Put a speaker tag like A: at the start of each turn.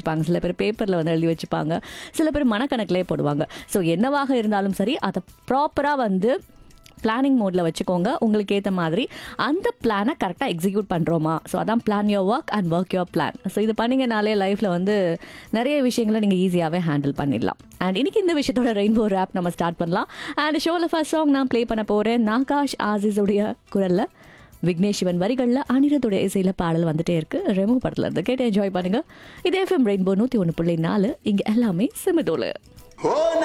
A: வச்சுப்பாங்க சில பேர் பேப்பரில் வந்து எழுதி வச்சுப்பாங்க சில பேர் மனக்கணக்கிலே போடுவாங்க ஸோ என்னவாக இருந்தாலும் சரி அதை ப்ராப்பராக வந்து பிளானிங் மோடில் வச்சுக்கோங்க உங்களுக்கு ஏற்ற மாதிரி அந்த பிளானை கரெக்டாக எக்ஸிக்யூட் பண்ணுறோமா ஸோ அதான் plan your work and work your plan so இது பண்ணிங்கனாலே லைஃப்பில் வந்து நிறைய விஷயங்களை நீங்கள் ஈஸியாகவே ஹேண்டில் பண்ணிடலாம் அண்ட் இன்னைக்கு இந்த விஷயத்தோட ரெயின்போ ரேப் நம்ம ஸ்டார்ட் பண்ணலாம் அண்ட் ஷோவில் ஃபர்ஸ்ட் சாங் நான் ப்ளே பண்ண போகிறேன் நாகாஷ் ஆசிஸுடைய குரலில் விக்னேஷ் சிவன் வரிகளில் அனிருத்துடைய இசையில் பாடல் வந்துட்டே இருக்கு ரெமோ படத்தில் இருந்து கேட்டு என்ஜாய் பண்ணுங்க இது எஃப்எம் ரெயின்போ நூற்றி ஒன்று புள்ளி நாலு இங்கே எல்லாமே சிமிதோலு
B: ஓ